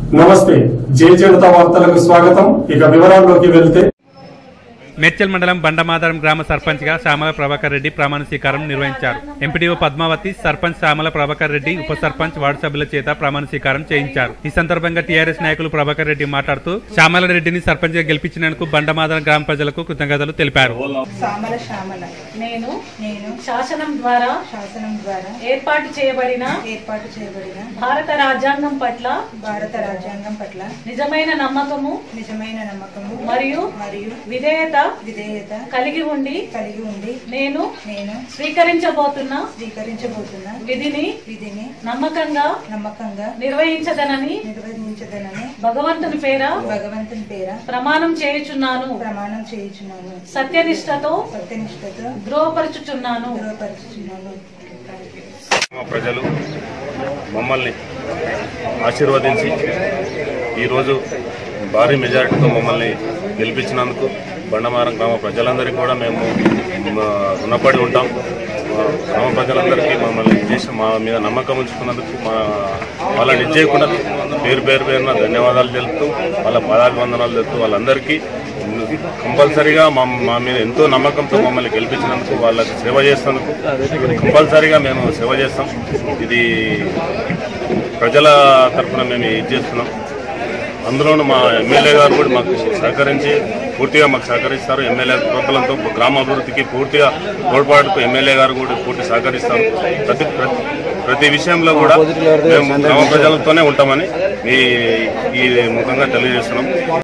నమస్తే జై జనతా వార్తలకు స్వాగతం ఇక వివరాల్లోకి వెళ్తే మేడ్చల్ మండలం బండమాదరం గ్రామ సర్పంచ్ గా శ్యామల ప్రభాకర్ రెడ్డి ప్రమాణ స్వీకారం నిర్వహించారు ఎంపీడీఓ పద్మావతి సర్పంచ్ శ్యామల ప్రభాకర్ రెడ్డి ఉప సర్పంచ్ వార్డు సభ్యుల చేత ప్రమాణ స్వీకారం చేయించారు ఈ సందర్భంగా టీఆర్ఎస్ నాయకులు ప్రభాకర్ రెడ్డి మాట్లాడుతూ శ్యామల రెడ్డిని సర్పంచ్ గా గెలిపించినందుకు బండమాదరం గ్రామ ప్రజలకు కృతజ్ఞతలు తెలిపారు సామల శ్యామల నేను నేను శాసనం ద్వారా శాసనం ద్వారా ఏర్పాటు చేయబడిన ఏర్పాటు చేయబడిన భారత రాజ్యాంగం పట్ల భారత రాజ్యాంగం పట్ల నిజమైన నమ్మకము నిజమైన నమ్మకము మరియు మరియు విధేయత విధేయత కలిగి ఉండి కలిగి ఉండి నేను నేను స్వీకరించబోతున్న స్వీకరించబోతున్న విధిని విధిని నమ్మకంగా నమ్మకంగా నిర్వహించదనని నిర్వహించదనని భగవంతుని పేర భగవంతుని పేర ప్రమాణం చేయుచున్నాను ప్రమాణం చేయుచున్నాను సత్యనిష్టతో సత్యనిష్టతో ధృవపరచుచున్నాను దృఢపరుచుచున్నాను మా ప్రజలు మమ్మల్ని ఆశీర్వదించి ఈరోజు భారీ మెజారిటీతో మమ్మల్ని గెలిపించినందుకు బండమారం గ్రామ ప్రజలందరికీ కూడా మేము మ, రుణపడి ఉంటాం మా గ్రామ ప్రజలందరికీ మమ్మల్ని చేసి మా మీద నమ్మకం ఉంచుకున్నందుకు మా వాళ్ళని ఇచ్చేయకుండా పేరు పేరు పేరున ధన్యవాదాలు తెలుపుతూ వాళ్ళ పాదాభివందనాలు తెలుపుతూ వాళ్ళందరికీ కంపల్సరీగా మా మా మీద ఎంతో నమ్మకంతో మమ్మల్ని గెలిపించినందుకు వాళ్ళకి సేవ చేసినందుకు కంపల్సరీగా మేము సేవ చేస్తాం ఇది ప్రజల తరఫున మేము ఇది చేస్తున్నాం అందులోనూ మా ఎమ్మెల్యే గారు కూడా మాకు సహకరించి పూర్తిగా మాకు సహకరిస్తారు ఎమ్మెల్యే ప్రోత్బలంతో గ్రామాభివృద్ధికి పూర్తిగా తోడ్పాటుతో ఎమ్మెల్యే గారు కూడా పూర్తి సహకరిస్తారు ప్రతి ప్రతి- ప్రతి విషయంలో కూడా మేము గ్రామ ప్రజలతోనే ఉంటామని ఈ ఈ ముఖంగా తెలియజేస్తున్నాం